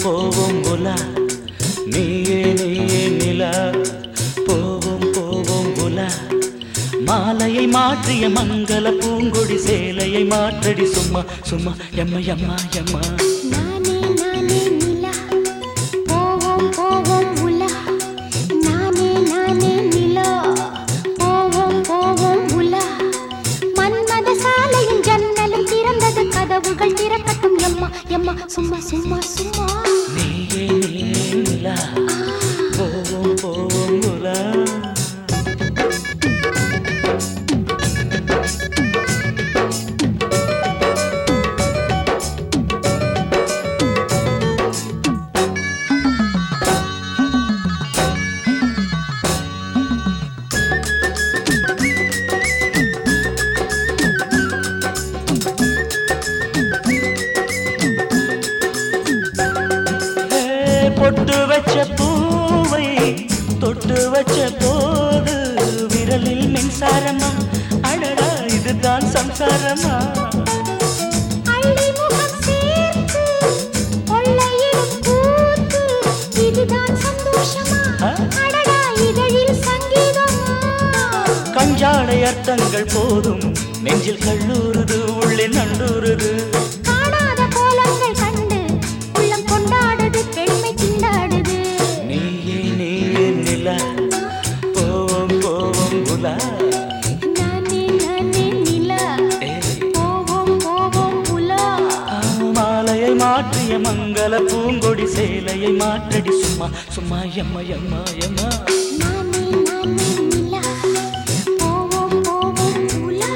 போவோம் உலா நீயே நீயே நிலா போவோம் போவோம் உலா மாலையை மாற்றிய மங்கள பூங்கொடி சேலையை மாற்றடி சும்மா சும்மா எம்மா எம்மா எம்மா நானே நானே நிலா போவோம் போவோம் உலா நானே நானே நிலா போவோம் போவோம் உலா மன்மத சாலையின் ஜன்னலும் திறந்தது கதவுகள் திறக்கட்டும் எம்மா எம்மா சும்மா சும்மா சும்மா நீயே நீயே நிலா போவோம் போவோம் உலா ஏ, பொட்டு வச்ச பூவை தொட்டு வச்ச போது விரலில் மின்சாரமா அடடா இதுதான் சம்சாரமா அள்ளி முகம் சேர்த்து கொள்ளையிடும் கூத்து இதுதான் சந்தோஷமா ஆ? அடடா இதழில் சங்கீதமா கஞ்சாடை அர்த்தங்கள் போதும் நெஞ்சில் கல்லூருது உள்ளே நண்டூருது காணாத கோலங்கள் கண்டு உள்ளம் கொண்டாடுது பெண்மை திண்டாடுது நீயே நீயே நிலா போவோம் போவோம் உலா நானே நானே நிலா ஏய், போவோம் போவோம் உலா ஆ, மாலையை மாற்றிய மங்கள பூங்கொடி சேலையை மாற்றடி சும்மா சும்மா எம்மா எம்மா எம்மா நானே நானே நிலா போவோம் போவோம் உலா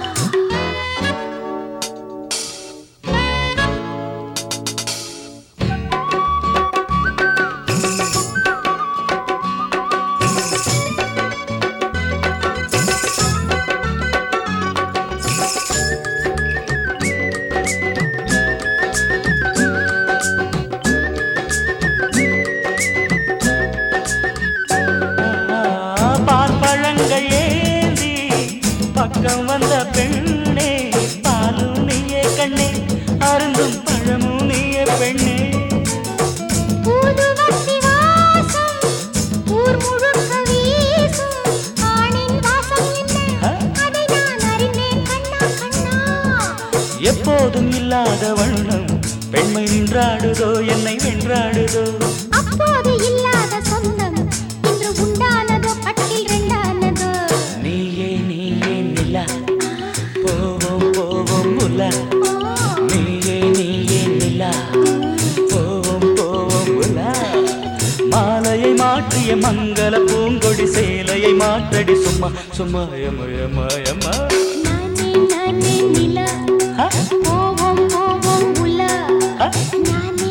ஆ, பாற்பழங்கள் ஏந்தி பக்கம் வந்த பெண்ணே பாலும் நீயே கண்ணே அருந்தும் பழமும் நீயே பெண்ணே ஊதுவத்தி வாசம் ஊர் முழுக்க வீசும் ஆணின் வாசம் என்ன அதை நான் அறிந்தேன் கண்ணா கண்ணா எப்போதும் இல்லாத வண்ணம் பெண்மை நின்றாடுதோ என்னை வென்றாடுதோ அப்போது இல்லாத சொந்தம் இன்று உண்டானதோ கட்டில் ரெண்டானதோ நீயே நீயே நிலா போவோம் போவோம் உலா நீயே நீயே நிலா போவோம் போவோம் உலா மாலையை மாற்றிய மங்கள பூங்கொடி சேலையை மாற்றடி சும்மா சும்மா எம்மா எம்மா எம்மா நானே நானே நிலா ஆ, போவோம் போவோம் உலா ஆ. நானே